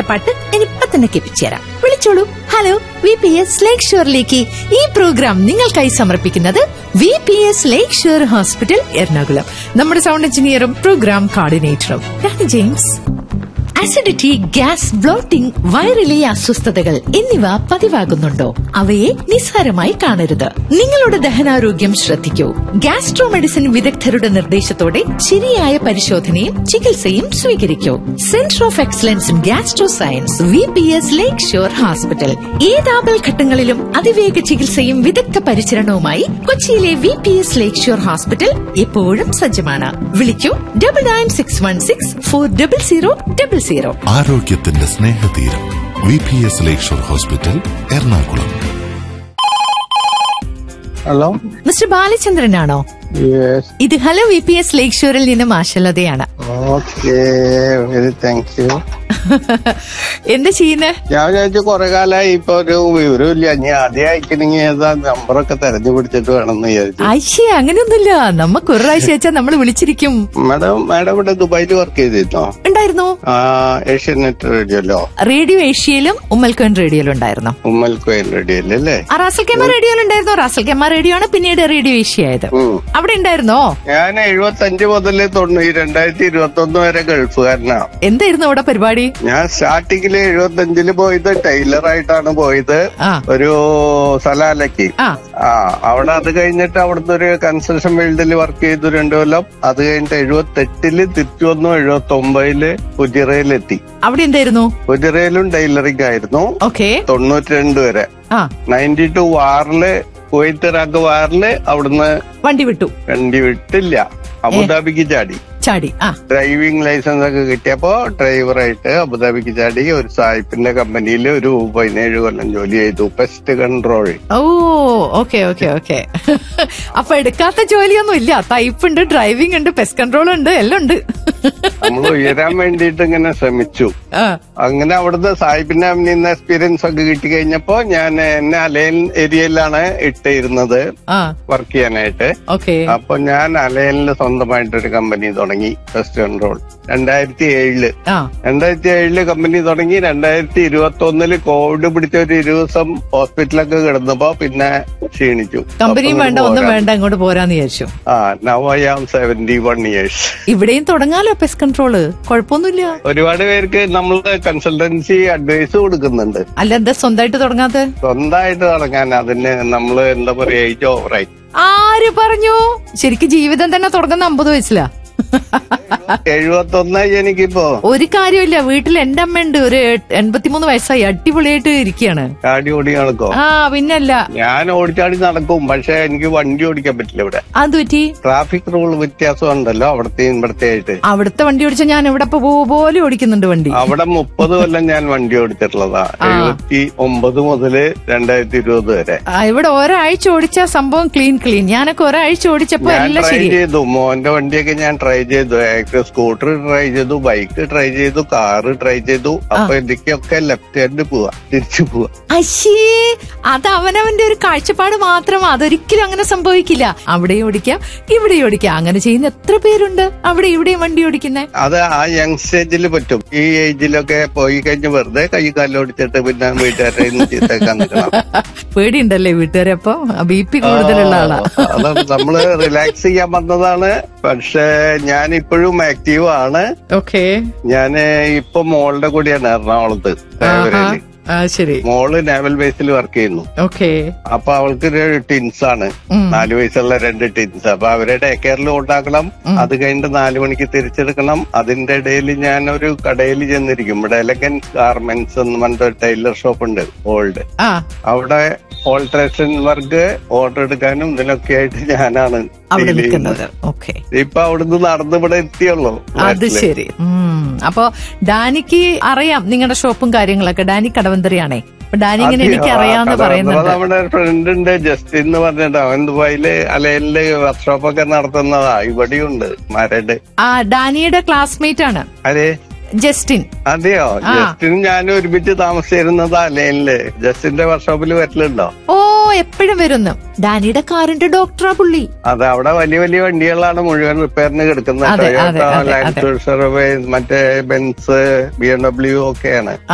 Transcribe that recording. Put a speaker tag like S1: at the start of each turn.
S1: പാട്ട് ഞാൻ ഇപ്പൊ തന്നെ കേൾപ്പിച്ചുതരാം വിളിച്ചോളൂ hello V P S lake ഷോറിലേക്ക് ഈ പ്രോഗ്രാം നിങ്ങൾക്കായി സമർപ്പിക്കുന്നത് V P S lake shore hospital Ernakulam നമ്മുടെ സൗണ്ട് എഞ്ചിനീയറും പ്രോഗ്രാം കോർഡിനേറ്ററും Danny James acidity gas bloating വയറിലെ അസ്വസ്ഥതകൾ എന്നിവ പതിവാകുന്നുണ്ടോ അവയെ നിസ്സാരമായി കാണരുത് നിങ്ങളുടെ ദഹനാരോഗ്യം ശ്രദ്ധിക്കൂ ഗ്യാസ്ട്രോ മെഡിസിൻ വിദഗ്ധരുടെ നിർദ്ദേശത്തോടെ ശരിയായ പരിശോധനയും ചികിത്സയും സ്വീകരിക്കൂ centre of excellence in gastro science V P S lake shore hospital ഏതാപൽ ഘട്ടങ്ങളിലും അതിവേഗ ചികിത്സയും വിദഗ്ധ പരിചരണവുമായി കൊച്ചിയിലെ V P S lake shore hospital എപ്പോഴും സജ്ജമാണ് വിളിക്കൂ double nine six one six four double zero double zero
S2: ആരോഗ്യത്തിന്റെ സ്നേഹതീരം V P S lakeshore hospital Ernakulam
S3: hello
S1: mister ബാലചന്ദ്രനാണോ
S3: യെസ്
S1: ഇത് hello V P S lake ഷോറിൽ നിന്ന് മാഷലതയാണ്
S3: ഓക്കെ വെരി താങ്ക് യു
S1: എന്താ ചെയ്യുന്നേ
S3: ഞാൻ വിചാരിച്ചു കുറെ കാലമായി ഇപ്പൊ ഒരു വിവരമില്ല ഞാൻ ആദ്യം അയക്കണമെങ്കിൽ ഏതാ നമ്പറൊക്കെ തെരഞ്ഞു പിടിച്ചിട്ട് വേണമെന്ന് വിചാരിച്ചു
S1: ആയിഷേ അങ്ങനെയൊന്നുമില്ല നമുക്ക് ഒരു പ്രാവശ്യം വെച്ചാൽ നമ്മൾ വിളിച്ചിരിക്കും
S3: മാഡം മാഡം ഇവിടെ ദുബായിൽ വർക്ക് ചെയ്തിരുന്നോ
S1: ഉണ്ടായിരുന്നു
S3: ആ ഏഷ്യാനെറ്റ് റേഡിയോല്ലോ
S1: റേഡിയോ ഏഷ്യയിലും ഉമ്മൽക്കോൻ റേഡിയോയിലും ഉണ്ടായിരുന്നു
S3: ഉമ്മൽ കോയൻ റേഡിയോയിൽ അല്ലേ
S1: ആ റാസൽ കെമ്മ റേഡിയോയിൽ ഉണ്ടായിരുന്നു റാസൽ കെമ്മ റേഡിയോ ആണ് പിന്നീട് റേഡിയോ ഏഷ്യ ആയത്
S3: ഉം.
S1: അവിടെ ഉണ്ടായിരുന്നോ
S3: ഞാൻ എഴുപത്തി അഞ്ച് മുതൽ തൊണ്ണൂറ്റി രണ്ടായിരത്തി ഇരുപത്തി ഒന്ന് വരെ ഗൾഫുകാരനാ
S1: എന്തായിരുന്നു അവിടെ പരിപാടി
S3: ഞാൻ സ്റ്റാർട്ടിങ്ങില് എഴുപത്തി അഞ്ചില് പോയത് ടൈലറായിട്ടാണ് പോയത്
S1: ആ
S3: ഒരു സലാലക്ക്
S1: ആ
S3: ആ അവിടെ അത് കഴിഞ്ഞിട്ട് അവിടുന്ന് ഒരു കൺസ്ട്രക്ഷൻ ഫീൽഡിൽ വർക്ക് ചെയ്തു രണ്ടു കൊല്ലം അത് കഴിഞ്ഞിട്ട് എഴുപത്തി എട്ടില് തിരിച്ചു വന്നു എഴുപത്തി ഒമ്പതില് കുജിറയിലെത്തി
S1: അവിടെ എന്തായിരുന്നു
S3: കുജിറയിലും ടൈലറിംഗ് ആയിരുന്നു
S1: ഓക്കെ
S3: തൊണ്ണൂറ്റി രണ്ട് വരെ
S1: ആ
S3: നയൻറ്റി ടു വാറില് കുവൈത്ത് ഇറാഖ് വാറില് അവിടുന്ന്
S1: വണ്ടി വിട്ടു
S3: വണ്ടി വിട്ടില്ല അബുദാബിക്ക് ചാടി
S1: ചാടി ആ
S3: ഡ്രൈവിംഗ് ലൈസൻസ് ഒക്കെ കിട്ടിയപ്പോ ഡ്രൈവറായിട്ട് അബുദാബിക്ക് ചാടി ഒരു സായിപ്പിന്റെ കമ്പനിയിൽ ഒരു പതിനേഴ് കൊല്ലം ജോലി ചെയ്തു pest control
S1: oh okay okay okay അപ്പൊ എടുക്കാത്ത ജോലിയൊന്നും ഇല്ല ടൈപ്പ് ഉണ്ട് ഡ്രൈവിംഗ് ഉണ്ട് പെസ്റ്റ് കൺട്രോൾ ഉണ്ട് എല്ലാം ഉണ്ട്
S3: നമ്മൾ ഉയരാൻ വേണ്ടിയിട്ട് ഇങ്ങനെ ശ്രമിച്ചു
S1: ആ,
S3: അങ്ങനെ അവിടുത്തെ സാഹിബിന്റെ നിന്ന് എക്സ്പീരിയൻസ് ഒക്കെ കിട്ടി കഴിഞ്ഞപ്പോ ഞാൻ എന്നെ അലയൻ ഏരിയയിലാണ് ഇട്ടിരുന്നത്
S1: ആ
S3: വർക്ക് ചെയ്യാനായിട്ട്
S1: ഓക്കെ
S3: അപ്പൊ ഞാൻ അലയനിൽ സ്വന്തമായിട്ടൊരു കമ്പനി തുടങ്ങി പെസ്റ്റ് കൺട്രോൾ രണ്ടായിരത്തി ഏഴില്
S1: ആ
S3: രണ്ടായിരത്തി ഏഴില് കമ്പനി തുടങ്ങി രണ്ടായിരത്തി ഇരുപത്തി ഒന്നില് കോവിഡ് പിടിച്ച ഒരു ഇരുപത് ദിവസം ഹോസ്പിറ്റലൊക്കെ കിടന്നപ്പോ പിന്നെ ക്ഷീണിച്ചു
S1: കമ്പനിയും
S3: അപ്പൊ
S1: വേണ്ട
S3: ഇങ്ങോട്ട്
S1: ഒന്നും
S3: പോരാ.
S1: വേണ്ട ഇങ്ങോട്ട് പോരാന്ന് വിചാരിച്ചു
S3: ആ now I am seventy one years
S1: ഇവിടെയും തുടങ്ങാലോ പെസ്റ്റ് കൺട്രോള് കുഴപ്പമൊന്നുമില്ല
S3: ഒരുപാട് പേർക്ക് നമ്മൾ കൺസൾട്ടൻസി അഡ്വൈസ് കൊടുക്കുന്നുണ്ട്
S1: അല്ല എന്താ സ്വന്തമായിട്ട് തുടങ്ങാത്ത
S3: സ്വന്തമായിട്ട് തുടങ്ങാൻ അതിന് നമ്മൾ എന്താ പറയാ ഏജ് ഓവറായി
S1: ആര് പറഞ്ഞു ശരിക്കും ജീവിതം തന്നെ തുടങ്ങുന്ന അമ്പത് വയസ്സിലാ
S3: എഴുപത്തി ഒന്നായി എനിക്കിപ്പോ
S1: ഒരു കാര്യമില്ല വീട്ടിൽ എന്റെ അമ്മയുണ്ട് ഒരു എൺപത്തിമൂന്ന് വയസ്സായി അടിപൊളിയായിട്ട് ഇരിക്കുകയാണ്
S3: ചാടി ഓടി നടക്കോ
S1: ആ പിന്നല്ല
S3: ഞാൻ ഓടിച്ചാടി നടക്കും പക്ഷെ എനിക്ക് വണ്ടി ഓടിക്കാൻ പറ്റില്ല ഇവിടെ
S1: അത് പറ്റി
S3: ട്രാഫിക് റൂൾ വ്യത്യാസം ഉണ്ടല്ലോ അവിടത്തെയും ഇവിടത്തെ ആയിട്ട്
S1: അവിടുത്തെ വണ്ടി ഓടിച്ച ഞാൻ ഇവിടെ ഇപ്പൊ പോലെ ഓടിക്കുന്നുണ്ട് വണ്ടി
S3: അവിടെ മുപ്പത് കൊല്ലം ഞാൻ വണ്ടി ഓടിച്ചിട്ടുള്ളതാ എഴുപത്തി ഒമ്പത് മുതല് രണ്ടായിരത്തി ഇരുപത് വരെ
S1: ആ, ഇവിടെ ഒരാഴ്ച ഓടിച്ച സംഭവം ക്ലീൻ ക്ലീൻ ഞാനൊക്കെ ഒരാഴ്ച ഓടിച്ചപ്പോ
S3: ഞാൻ
S1: എല്ലാം
S3: ട്രൈ
S1: ശരി
S3: ചെയ്തു മോന്റെ വണ്ടിയൊക്കെ ഞാൻ ട്രൈ ചെയ്തു സ്കൂട്ടർ ട്രൈ ചെയ്തു ബൈക്ക് ട്രൈ ചെയ്തു കാറ് ട്രൈ ചെയ്തു അപ്പൊ എനിക്കൊക്കെ ലെഫ്റ്റ് ഹാൻഡ് പോവാ തിരിച്ചു പോവാ
S1: അശ്ശേ അത് അവനവന്റെ ഒരു കാഴ്ചപ്പാട് മാത്രം അതൊരിക്കലും അങ്ങനെ സംഭവിക്കില്ല അവിടെ ഓടിക്കാം ഇവിടെ ഓടിക്കാം അങ്ങനെ ചെയ്യുന്ന എത്ര പേരുണ്ട് അവിടെ ഇവിടെയും വണ്ടി ഓടിക്കുന്നേ
S3: അത് ആ യങ് സ്റ്റേജിൽ പറ്റും ഈ ഏജിലൊക്കെ പോയി കഴിഞ്ഞ് വെറുതെ കൈ കാലോടിച്ചിട്ട് പിന്നെ വീട്ടുകാരുടെ കയ്യിന്ന് ചീത്തക്കാൻ നിൽക്കണം
S1: പേടിയുണ്ടല്ലേ വീട്ടുകാരെ അപ്പൊ ബി പി കൂടുതലുള്ള ആളാ
S3: അത് നമ്മള് റിലാക്സ് ചെയ്യാൻ വന്നതാണ് പക്ഷെ ഞാൻ ഇപ്പോഴും ആക്റ്റീവ് ആണ്
S1: ഓക്കെ
S3: ഞാന് ഇപ്പൊ മോളുടെ കൂടിയാണ് എറണാകുളത്ത് തേവരയില്.
S1: ആ ശരി
S3: മോള് നാവൽ ബേസിൽ വർക്ക് ചെയ്യുന്നു
S1: ഓക്കെ
S3: അപ്പൊ അവൾക്ക് ടിൻസ് ആണ്
S1: ഉം.
S3: നാല് വയസ്സുള്ള രണ്ട് ടിൻസ് അപ്പൊ അവരെ ഡേ കെയറിൽ ഉണ്ടാക്കണം അത് കഴിഞ്ഞിട്ട് നാലു മണിക്ക് തിരിച്ചെടുക്കണം അതിന്റെ ഇടയിൽ ഞാൻ ഒരു കടയിൽ ചെന്നിരിക്കും ഇവിടെ എലഗൻസ് ഗാർമെന്റ്സ് എന്ന് പറഞ്ഞിട്ട് ടൈലർ ഷോപ്പ് ഉണ്ട് ഓൾഡ്
S1: ആ
S3: അവിടെ ഓൾട്രേഷൻ വർക്ക് ഓർഡർ എടുക്കാനും ഇതിനൊക്കെ ആയിട്ട് ഞാനാണ്
S1: അവിടെ
S3: deal ചെയ്യുന്നത്.
S1: നിൽക്കുന്നത് ഓക്കെ
S3: ഇപ്പൊ അവിടുന്ന് നടന്ന് ഇവിടെ എത്തിയുള്ളൂ
S1: അത്
S3: നാട്ടില്.
S1: ശരി ഉം. അപ്പൊ ഡാനിക്ക് അറിയാം നിങ്ങളുടെ ഷോപ്പും കാര്യങ്ങളൊക്കെ ഡാനി കടവന്തറിയാണേ അപ്പൊ ഡാനി ഇങ്ങനെ
S3: അതെയോ?
S1: എനിക്ക് അറിയാന്ന്
S3: ആ, കഥ
S1: പറയുന്നുണ്ട്
S3: നമ്മുടെ ഫ്രണ്ട് ഉണ്ട് ജസ്റ്റിൻ എന്ന് പറഞ്ഞിട്ട് അവൻ ദുബായില് അലയില് വർക്ക്ഷോപ്പ് ഒക്കെ നടത്തുന്നതാ ഇവിടെയുണ്ട് മരട്
S1: ആ ഡാനിയുടെ ക്ലാസ്മേറ്റ് ആണ്
S3: അതെ
S1: ജസ്റ്റിൻ
S3: അതെയോ
S1: ആ.
S3: ജസ്റ്റിനും ഞാനും ഒരുമിച്ച് താമസിച്ചിരുന്നത് അലയില് ജസ്റ്റിന്റെ വർക്ക്ഷോപ്പിൽ വരലുണ്ടോ
S1: ഓ എപ്പോഴും വരുന്നു ഡാനിയുടെ കാറിന്റെ ഡോക്ടറാ പുള്ളി
S3: അത് അവിടെ വലിയ വലിയ വണ്ടികളാണ് മുഴുവൻ റിപ്പയറിന് കിടക്കുന്നത്
S1: അതെ, അതെ,
S3: ടൊയോട്ട
S1: അതെ,
S3: ലാൻഡ്
S1: അതെ.
S3: ക്രൂസർ മറ്റേ ബെൻസ് ബി എം ഡബ്ല്യു ഒക്കെയാണ്